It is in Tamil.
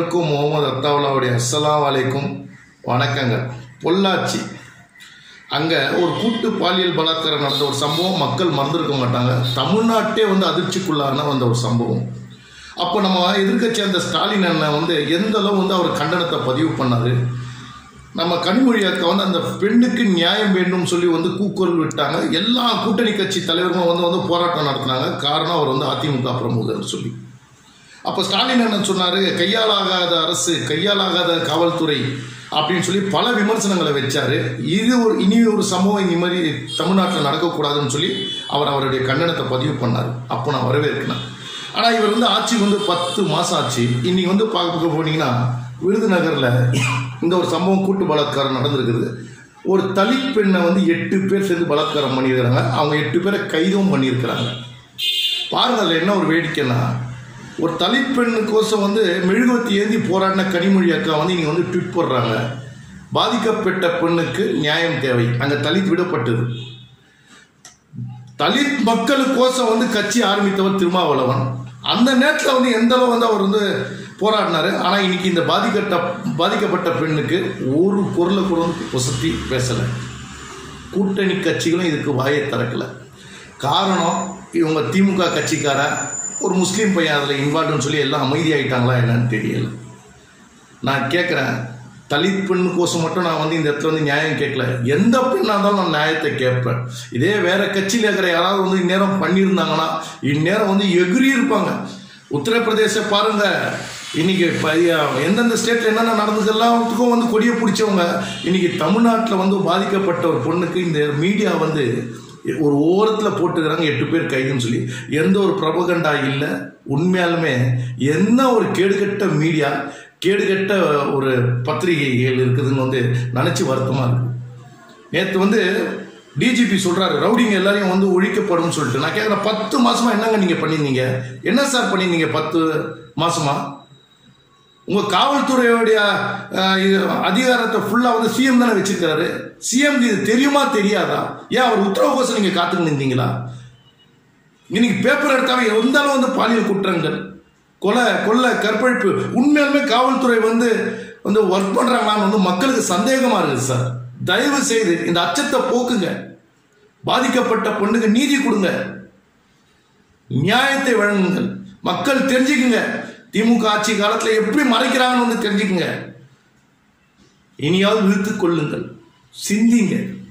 அனைவருக்கும் முகமது அத்தாவுல்லாவுடைய அஸ்ஸலாம் வலைக்கும் வணக்கங்கள் பொள்ளாச்சி அங்கே ஒரு கூட்டு பாலியல் பலாத்காரம் நடந்த ஒரு சம்பவம் மக்கள் மறந்துருக்க மாட்டாங்க தமிழ்நாட்டே வந்து அதிர்ச்சிக்குள்ளான வந்த ஒரு சம்பவம் அப்போ நம்ம எதிர்க்கட்சி அந்த ஸ்டாலின் அண்ணன் வந்து எந்த அளவு வந்து அவர் கண்டனத்தை பதிவு பண்ணாரு நம்ம கனிமொழி அக்கா வந்து அந்த பெண்ணுக்கு நியாயம் வேண்டும் சொல்லி வந்து கூக்குரல் விட்டாங்க எல்லா கூட்டணி கட்சி தலைவர்களும் வந்து வந்து போராட்டம் நடத்தினாங்க காரணம் அவர் வந்து அதிமுக பிரமுகர் சொல்லி அப்போ ஸ்டாலின் என்ன சொன்னார் கையாலாகாத அரசு கையாலாகாத காவல்துறை அப்படின்னு சொல்லி பல விமர்சனங்களை வச்சாரு இது ஒரு இனி ஒரு சம்பவம் இந்த மாதிரி தமிழ்நாட்டில் நடக்கக்கூடாதுன்னு சொல்லி அவர் அவருடைய கண்டனத்தை பதிவு பண்ணார் அப்போ நான் வரவேற்கிறேன் ஆனால் இவர் வந்து ஆட்சி வந்து பத்து மாதம் ஆச்சு இன்னைக்கு வந்து பார்க்க போனீங்கன்னா விருதுநகரில் இந்த ஒரு சம்பவம் கூட்டு பலாத்காரம் நடந்திருக்குது ஒரு தலித் பெண்ணை வந்து எட்டு பேர் சேர்ந்து பலாத்காரம் பண்ணியிருக்கிறாங்க அவங்க எட்டு பேரை கைதும் பண்ணியிருக்கிறாங்க பாருங்க அதில் என்ன ஒரு வேடிக்கைன்னா ஒரு தலித் பெண்ணுக்கோசம் வந்து மெழுகுவத்தி ஏந்தி போராடின கனிமொழி அக்கா வந்து இங்கே வந்து ட்விட் போடுறாங்க பாதிக்கப்பட்ட பெண்ணுக்கு நியாயம் தேவை அங்கே தலித் விடப்பட்டது தலித் மக்களுக்கோசம் வந்து கட்சி ஆரம்பித்தவர் திருமாவளவன் அந்த நேரத்தில் வந்து எந்த அளவு வந்து அவர் வந்து போராடினாரு ஆனால் இன்னைக்கு இந்த பாதிக்கப்பட்ட பாதிக்கப்பட்ட பெண்ணுக்கு ஒரு குரலை கூட வந்து பொசத்தி பேசலை கூட்டணி கட்சிகளும் இதுக்கு வாயை திறக்கலை காரணம் இவங்க திமுக கட்சிக்கார ஒரு முஸ்லீம் பையன் அதில் இன்வால்வ்னு சொல்லி எல்லாம் அமைதியாயிட்டாங்களா என்னன்னு தெரியல நான் கேட்குறேன் தலித் பெண்ணுக்கோசம் மட்டும் நான் வந்து இந்த இடத்துல வந்து நியாயம் கேட்கல எந்த பெண்ணாக இருந்தாலும் நான் நியாயத்தை கேட்பேன் இதே வேற கட்சியில் இருக்கிற யாராவது வந்து இந்நேரம் பண்ணியிருந்தாங்கன்னா இந்நேரம் வந்து எகிரி இருப்பாங்க உத்தரப்பிரதேச பாருங்க இன்னைக்கு ப- எந்தெந்த ஸ்டேட்ல என்னென்ன நடந்தது எல்லாத்துக்கும் வந்து கொடியை பிடிச்சவங்க இன்னைக்கு தமிழ்நாட்டில் வந்து பாதிக்கப்பட்ட ஒரு பொண்ணுக்கு இந்த மீடியா வந்து ஒரு ஓரத்தில் போட்டுக்கிறாங்க எட்டு பேர் கைதுன்னு சொல்லி எந்த ஒரு பிரபகண்டா இல்லை உண்மையாலுமே என்ன ஒரு கேடுகட்ட மீடியா கேடுகட்ட ஒரு பத்திரிகைகள் இருக்குதுன்னு வந்து நினச்சி வருத்தமாக இருக்கு நேற்று வந்து டிஜிபி சொல்றாரு ரவுடிங்க எல்லாரையும் வந்து ஒழிக்கப்படும் சொல்லிட்டு நான் கேட்குறேன் பத்து மாசமா என்னங்க நீங்க பண்ணியிருந்தீங்க என்ன சார் பண்ணியிருந்தீங்க பத்து மாசமா உங்க காவல்துறையுடைய அஹ், இது அதிகாரத்தை ஃபுல்லா வந்து சிஎம் தானே வச்சிருக்காரு சிஎம் இது தெரியுமா தெரியாதா ஏன் அவர் உத்தரவுக்கோசம் நீங்க காத்துக்கிட்டு இருந்தீங்களா இன்னைக்கு பேப்பர் எடுத்தாவே எந்த அளவு வந்து பாலியல் குற்றங்கள் கொலை கொள்ளை கற்பழிப்பு உண்மையாலுமே காவல்துறை வந்து வந்து ஒர்க் பண்றாங்களான்னு வந்து மக்களுக்கு சந்தேகமா இருக்குது சார் தயவு செய்து இந்த அச்சத்தை போக்குங்க பாதிக்கப்பட்ட பொண்ணுக்கு நீதி கொடுங்க நியாயத்தை வழங்குங்கள் மக்கள் தெரிஞ்சுக்குங்க திமுக ஆட்சி காலத்துல எப்படி மறைக்கிறாங்கன்னு வந்து தெரிஞ்சுக்குங்க இனியாவது விழுத்துக் கொள்ளுங்கள் சிந்திங்க